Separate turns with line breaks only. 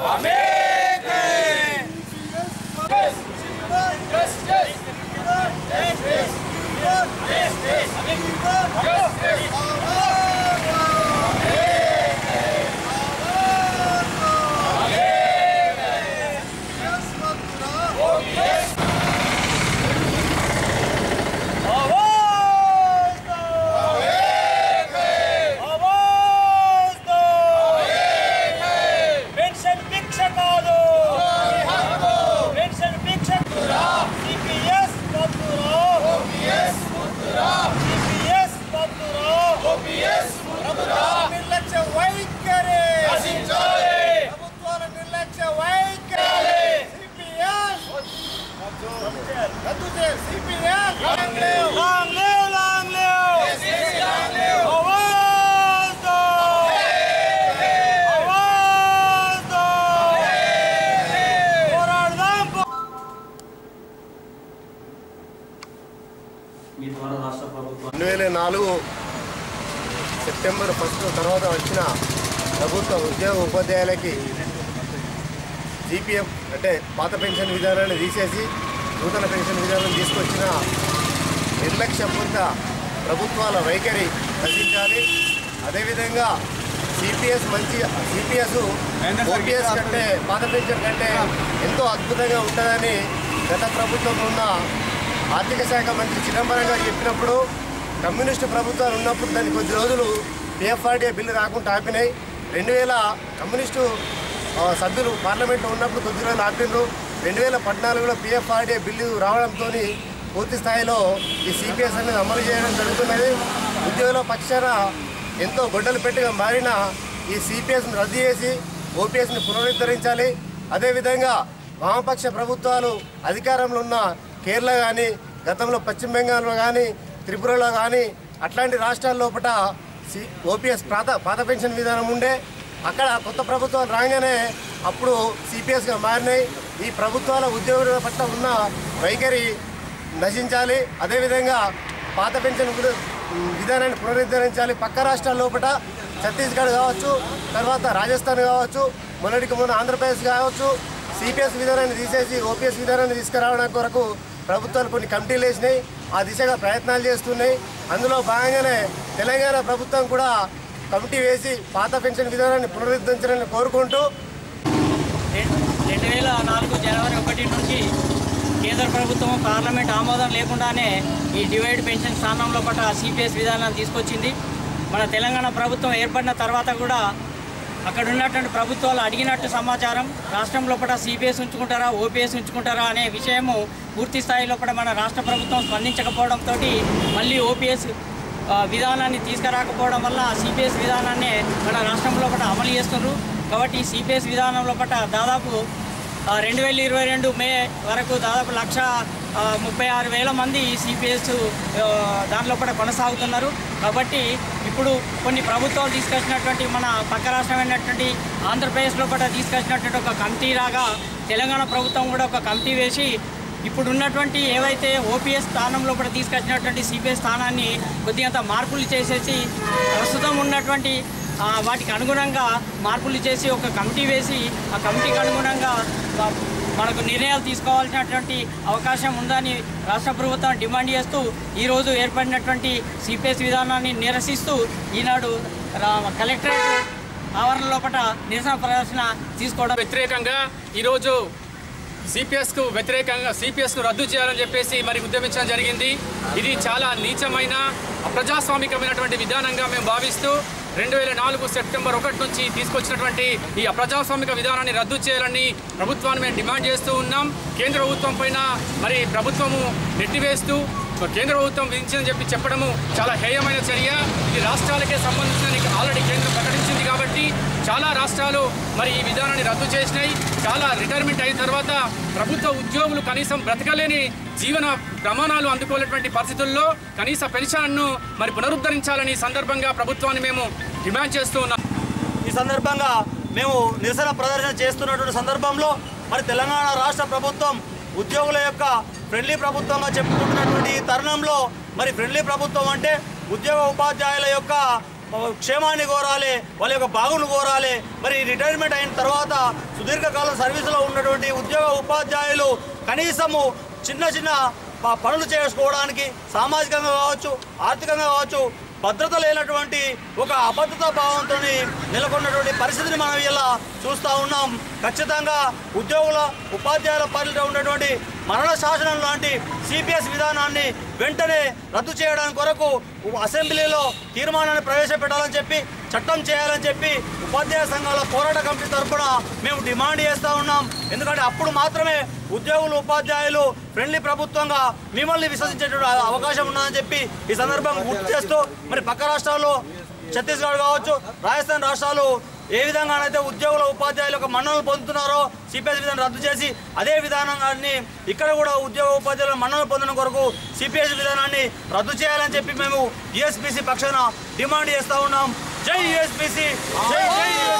pension భిక్ష కాదు pension భిక్ష సిపిఎస్ సిపిఎస్ నిర్లక్ష్య వైఖరి ప్రభుత్వాల నిర్లక్ష్య వైఖరి సిపిఎస్ రద్దు చేయాలి CPS long live long live long live ఆవాజ్ దో ఆవాజ్ దో పోరాడదాం
మీ ద్వారా రాష్ట్ర ప్రభుత్వం
రెండు వేల నాలుగు సెప్టెంబర్ ఫస్ట్ తర్వాత వచ్చిన ప్రభుత్వ ఉద్యోగ ఉపాధ్యాయులకి జీపీఎఫ్ అంటే పాత పెన్షన్ విధానాన్ని తీసేసి నూతన పెన్షన్ విధానం తీసుకొచ్చిన నిర్లక్ష్యపూరిత ప్రభుత్వాల వైఖరి రచించాలి అదేవిధంగా సిపిఎస్ మంచి సిపిఎస్ ఓపీఎస్ కంటే పాత పెన్షన్ కంటే ఎంతో అద్భుతంగా ఉంటుందని గత ప్రభుత్వం ఉన్న ఆర్థిక శాఖ మంత్రి చిదంబరం గారు చెప్పినప్పుడు కమ్యూనిస్టు ప్రభుత్వాలు ఉన్నప్పుడు దాన్ని కొద్ది రోజులు పిఎఫ్ఆర్డీఏ బిల్లు రాకుండా ఆపినాయి రెండు వేల కమ్యూనిస్టు ఆ, సభ్యులు పార్లమెంట్లో ఉన్నప్పుడు కొద్ది రోజులు ఆపిండ్రు రెండు వేల పద్నాలుగులో పిఎఫ్ఆర్డీఏ బిల్లు రావడంతో పూర్తి స్థాయిలో ఈ సిపిఎస్ అనేది అమలు చేయడం జరుగుతున్నది ఉద్యోగుల పక్షాన ఎంతో గొడ్డలు పెట్టిగా మారిన ఈ సిపిఎస్ను రద్దు చేసి ఓపీఎస్ని పునరుద్ధరించాలి అదేవిధంగా వామపక్ష ప్రభుత్వాలు అధికారంలో ఉన్న కేరళ కానీ గతంలో పశ్చిమ బెంగాల్లో కానీ త్రిపురలో కానీ అట్లాంటి రాష్ట్రాల లోపల సి ఓపీఎస్ పాత పాత పెన్షన్ విధానం ఉండే అక్కడ కొత్త ప్రభుత్వాలు రాగానే అప్పుడు సిపిఎస్గా మారినాయి ఈ ప్రభుత్వాల ఉద్యోగుల పట్ల ఉన్న వైఖరి నశించాలి అదేవిధంగా పాత పెన్షన్ విధ- విధానాన్ని పునరుద్ధరించాలి పక్క రాష్ట్రాల లోపల ఛత్తీస్గఢ్ కావచ్చు తర్వాత రాజస్థాన్ కావచ్చు మొన్నటికి మొన్న ఆంధ్రప్రదేశ్ కావచ్చు సిపిఎస్ విధానాన్ని తీసేసి ఓపీఎస్ విధానాన్ని తీసుకురావడానికి కొరకు ప్రభుత్వాలు కొన్ని కమిటీలు వేసినాయి ఆ దిశగా ప్రయత్నాలు చేస్తున్నాయి అందులో భాగంగానే తెలంగాణ ప్రభుత్వం కూడా కమిటీ వేసి పాత పెన్షన్ విధానాన్ని పునరుద్ధరించాలని కోరుకుంటూ
రెండు వేల నాలుగు జనవరి ఒకటి నుంచి కేంద్ర ప్రభుత్వం పార్లమెంట్ ఆమోదం లేకుండానే ఈ డివైడ్ పెన్షన్ స్థానంలో పట్ల సిపిఎస్ విధానాన్ని తీసుకొచ్చింది మన తెలంగాణ ప్రభుత్వం ఏర్పడిన తర్వాత కూడా అక్కడ ఉన్నటువంటి ప్రభుత్వాలు అడిగినట్టు సమాచారం రాష్ట్రం లోపల సిపిఎస్ ఉంచుకుంటారా ఓపీఎస్ ఉంచుకుంటారా అనే విషయము పూర్తి స్థాయి లోపల మన రాష్ట్ర ప్రభుత్వం స్పందించకపోవడంతో మళ్ళీ ఓపీఎస్ ఆ, విధానాన్ని తీసుకురాకపోవడం వల్ల సిపిఎస్ విధానాన్ని మన రాష్ట్రం లోపల అమలు చేస్తున్నారు కాబట్టి ఈ సిపిఎస్ విధానం లోపల దాదాపు రెండు వేల ఇరవై రెండు మే వరకు దాదాపు లక్ష ఆ, ముప్పై ఆరు వేల మంది సిపిఎస్ దాని లోపల కొనసాగుతున్నారు కాబట్టి ఇప్పుడు కొన్ని ప్రభుత్వాలు తీసుకొచ్చినటువంటి మన పక్క రాష్ట్రమైనటువంటి ఆంధ్రప్రదేశ్ లోపల తీసుకొచ్చినటువంటి ఒక కమిటీ రాగా తెలంగాణ ప్రభుత్వం కూడా ఒక కమిటీ వేసి ఇప్పుడు ఉన్నటువంటి ఏవైతే ఓపీఎస్ స్థానంలో కూడా తీసుకొచ్చినటువంటి సిపిఎస్ స్థానాన్ని కొద్దిగంత మార్పులు చేసేసి ప్రస్తుతం ఉన్నటువంటి ఆ, వాటికి అనుగుణంగా మార్పులు చేసి ఒక కమిటీ వేసి ఆ కమిటీకి అనుగుణంగా ఆ, మనకు నిర్ణయాలు తీసుకోవాల్సినటువంటి అవకాశం ఉందని రాష్ట్ర ప్రభుత్వం డిమాండ్ చేస్తూ ఈరోజు ఏర్పడినటువంటి సిపిఎస్ విధానాన్ని నిరసిస్తూ ఈనాడు రా- కలెక్టరేట్ ఆవరణ లోపల నిరసన ప్రదర్శన తీసుకోవడం
వ్యతిరేకంగా ఈరోజు సిపిఎస్కు వ్యతిరేకంగా సిపిఎస్ను రద్దు చేయాలని చెప్పేసి మరి ఉద్యమించడం జరిగింది ఇది చాలా నీచమైన అప్రజాస్వామికమైనటువంటి విధానంగా మేము భావిస్తూ రెండు వేల నాలుగు సెప్టెంబర్ ఒకటి నుంచి తీసుకొచ్చినటువంటి ఈ అప్రజాస్వామిక విధానాన్ని రద్దు చేయాలని ప్రభుత్వాన్ని మేము డిమాండ్ చేస్తూ ఉన్నాం కేంద్ర ప్రభుత్వం పైన మరి ప్రభుత్వము నెట్టివేస్తూ కేంద్ర ప్రభుత్వం విధించిందని చెప్పి చెప్పడము చాలా హేయమైన చర్య ఇది రాష్ట్రాలకే సంబంధించిన ఆల్రెడీ కేంద్రం ప్రకటించింది కాబట్టి చాలా రాష్ట్రాలు మరి ఈ విధానాన్ని రద్దు చేసినాయి చాలా రిటైర్మెంట్ అయిన తర్వాత ప్రభుత్వ ఉద్యోగులు కనీసం బ్రతకలేని జీవన ప్రమాణాలు అందుకోలేటువంటి పరిస్థితుల్లో కనీస పెన్షన్ను మరి పునరుద్ధరించాలని ఈ సందర్భంగా ప్రభుత్వాన్ని మేము డిమాండ్ చేస్తూ ఉన్నాం
ఈ సందర్భంగా మేము నిరసన ప్రదర్శన చేస్తున్నటువంటి సందర్భంలో మరి తెలంగాణ రాష్ట్ర ప్రభుత్వం ఉద్యోగుల యొక్క ఫ్రెండ్లీ ప్రభుత్వంగా చెప్పుకుంటున్నటువంటి ఈ తరుణంలో మరి ఫ్రెండ్లీ ప్రభుత్వం అంటే ఉద్యోగ ఉపాధ్యాయుల యొక్క క్షేమాన్ని కోరాలి వాళ్ళ యొక్క బాగును కోరాలి మరి రిటైర్మెంట్ అయిన తర్వాత సుదీర్ఘకాలం సర్వీసులో ఉన్నటువంటి ఉద్యోగ ఉపాధ్యాయులు కనీసము చిన్న చిన్న ప- పనులు చేసుకోవడానికి సామాజికంగా కావచ్చు ఆర్థికంగా కావచ్చు భద్రత లేనటువంటి ఒక అభద్రతా భావంతో నెలకొన్నటువంటి పరిస్థితిని మనం ఇలా చూస్తూ ఉన్నాం ఖచ్చితంగా ఉద్యోగుల ఉపాధ్యాయుల పరిధిలో ఉన్నటువంటి మరణ శాసనం లాంటి సిపిఎస్ విధానాన్ని వెంటనే రద్దు చేయడానికి కొరకు అసెంబ్లీలో తీర్మానాన్ని ప్రవేశపెట్టాలని చెప్పి చట్టం చేయాలని చెప్పి ఉపాధ్యాయ సంఘాల పోరాట కమిటీ తరఫున మేము డిమాండ్ చేస్తూ ఉన్నాం ఎందుకంటే అప్పుడు మాత్రమే ఉద్యోగులు ఉపాధ్యాయులు ఫ్రెండ్లీ ప్రభుత్వంగా మిమ్మల్ని విశ్వసించేటువంటి అవకాశం ఉన్నదని చెప్పి ఈ సందర్భంగా గుర్తు చేస్తూ మరి పక్క రాష్ట్రాల్లో ఛత్తీస్గఢ్ కావచ్చు రాజస్థాన్ రాష్ట్రాలు ఏ విధంగానైతే ఉద్యోగుల ఉపాధ్యాయుల యొక్క మన్ననలు పొందుతున్నారో సిపిఎస్ విధానం రద్దు చేసి అదే విధానాన్ని ఇక్కడ కూడా ఉద్యోగ ఉపాధ్యాయుల మన్ననలు పొందడం కొరకు సిపిఎస్ విధానాన్ని రద్దు చేయాలని చెప్పి మేము యుఎస్పిసి పక్షాన డిమాండ్ చేస్తూ ఉన్నాం జై యుఎస్పిసి జై జై